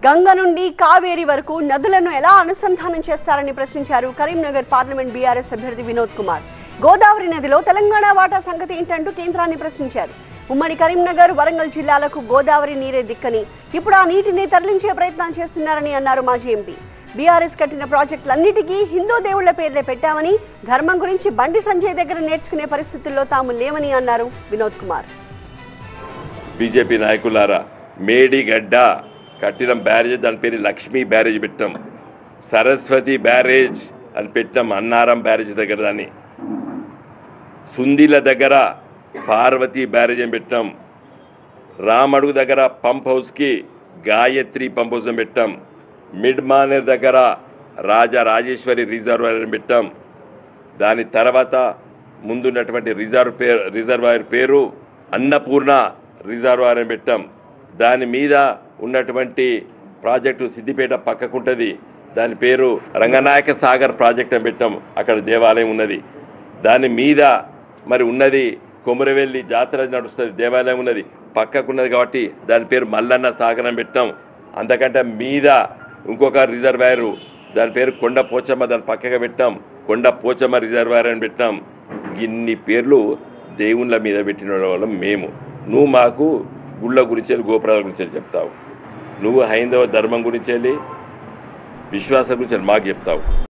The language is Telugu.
గంగ నుండి కావేరి వరకు నదులను ఎలా అనుసంధానం చేస్తారని ప్రశ్నించారు కరీంనగర్ పార్లమెంట్ బీఆర్ఎస్ అభ్యర్థి వినోద్ కుమార్ గోదావరి నదిలో తెలంగాణ వాటా సంగతి ఏంటంటూ కేంద్రాన్ని ప్రశ్నించారు ఉమ్మడి కరీంనగర్ వరంగల్ జిల్లాలకు గోదావరి నీరే దిక్కని ఇప్పుడు ఆ నీటిని తరలించే ప్రయత్నం చేస్తున్నారని అన్నారు మాజీ ఎంపీ బీఆర్ఎస్ కట్టిన ప్రాజెక్టులన్నిటికీ హిందూ దేవుళ్ల పేర్లే పెట్టామని ధర్మం గురించి బండి సంజయ్ దగ్గర నేర్చుకునే పరిస్థితుల్లో తాము లేవని అన్నారు వినోద్ కుమార్ బీజేపీ నాయకులారా మేడిగడ్డ కట్టిన బ్యారేజ్ దాని పేరు లక్ష్మీ బ్యారేజ్ పెట్టాం సరస్వతి బ్యారేజ్ అని పెట్టాం అన్నారం బ్యారేజ్ దగ్గర దాన్ని సుందిల దగ్గర పార్వతి బ్యారేజ్ అని పెట్టాం రామడుగు దగ్గర పంప్ హౌస్కి గాయత్రి పంప్ హౌస్ అని పెట్టాం మిడ్ మానేర్ దగ్గర రాజా రాజేశ్వరి రిజర్వాయర్ అని పెట్టాం దాని తర్వాత ముందున్నటువంటి రిజర్వ్ పేరు రిజర్వాయర్ పేరు అన్నపూర్ణ రిజర్వాయర్ అని పెట్టాం దాని మీద ఉన్నటువంటి ప్రాజెక్టు సిద్దిపేట పక్కకుంటుంది దాని పేరు రంగనాయక సాగర్ ప్రాజెక్ట్ అని పెట్టాం అక్కడ దేవాలయం ఉన్నది దాని మీద మరి ఉన్నది కొమురవెల్లి జాతర నడుస్తుంది దేవాలయం ఉన్నది పక్కకున్నది కాబట్టి దాని పేరు మల్లన్న సాగర్ అని పెట్టాం అంతకంటే మీద ఇంకొక రిజర్వాయరు దాని పేరు కొండ పోచమ్మ దాని పక్కగా పెట్టాం కొండ పోచమ్మ రిజర్వాయర్ అని పెట్టాం ఇన్ని పేర్లు దేవుళ్ళ మీద పెట్టిన వాళ్ళం మేము నువ్వు మాకు గుళ్ళ గురించి వెళ్ళి, గోపురాల గురించి వెళ్ళి చెప్తావు నువ్వు హైందవ ధర్మం గురించి వెళ్ళి విశ్వాసం గురించి వెళ్ళి మాకు చెప్తావు